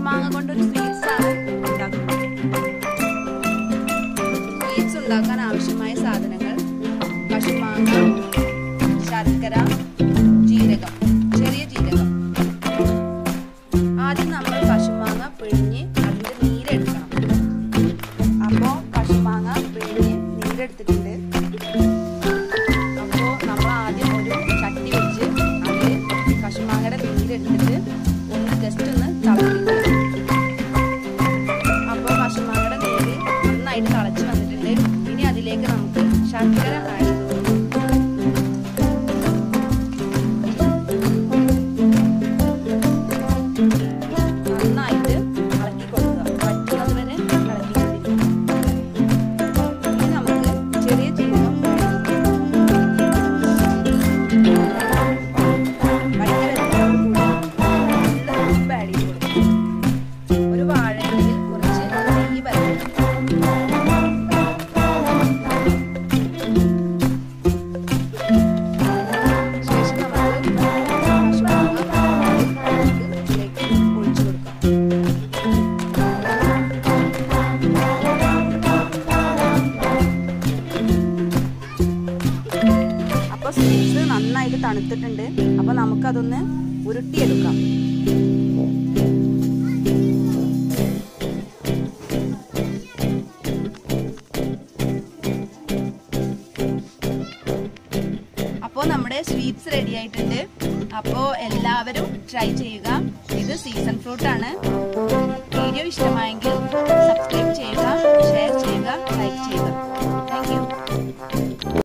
കശുമാങ്ങ കൊണ്ടൊരു സ്വീറ്റ്സ് ആണ് ഉണ്ടാക്കുന്നത് സ്വീറ്റ്സ് ഉണ്ടാക്കാൻ ആവശ്യമായ സാധനങ്ങൾ കശുമാങ്ങ ശർക്കര ജീരകം ചെറിയ ജീരകം ആദ്യം നമ്മൾ കശുമാങ്ങ പിഴിഞ്ഞ് അതിന്റെ നീരെടുക്കണം അപ്പോൾ കശുമാങ്ങ പിഴിഞ്ഞ് നീരെടുത്തിട്ടുണ്ട് അപ്പോൾ നമ്മൾ ആദ്യം ഒരു ചട്ടി വെച്ച് അതിൽ കശുമാങ്ങയുടെ നീരെടുത്തിട്ട് ഒന്ന് ജസ്റ്റ് ഒന്ന് തിളപ്പിക്കണം അപ്പോൾ കശുമാങ്ങയുടെ നീര് നന്നായിട്ട് തിളച്ച് വന്നിട്ടുണ്ട് ഇനി അതിലേക്ക് നമുക്ക് ശർക്കര ആഡ് ചെയ്ത് കൊടുക്കാം നന്നായിട്ട് ഇളക്കി കൊടുക്കുക പറ്റുന്നത് വരെ ഇളക്കി കൊടുക്കുക ഇനി നമുക്ക് ചെറിയ ജീരകം ഒരു വാഴയിൽ കുറച്ച് നെയ്യ് പരത്തണം ശേഷം നമുക്ക് കശുമാങ്ങ ഇതിലേക്ക് ഒഴിച്ചു കൊടുക്കാം അപ്പൊ സ്വീറ്റ്സ് നന്നായിട്ട് തണുത്തിട്ടുണ്ട് അപ്പൊ നമുക്കതൊന്ന് ഉരുട്ടിയെടുക്കാം അപ്പോൾ നമ്മുടെ സ്വീറ്റ്സ് റെഡി ആയിട്ടുണ്ട് അപ്പോൾ എല്ലാവരും ട്രൈ ചെയ്യുക ഇത് സീസൺ ഫ്രൂട്ട് ആണ് വീഡിയോ ഇഷ്ടമായെങ്കിൽ സബ്സ്ക്രൈബ് ചെയ്യുക ഷെയർ ചെയ്യുക ലൈക്ക് ചെയ്യുക താങ്ക് യു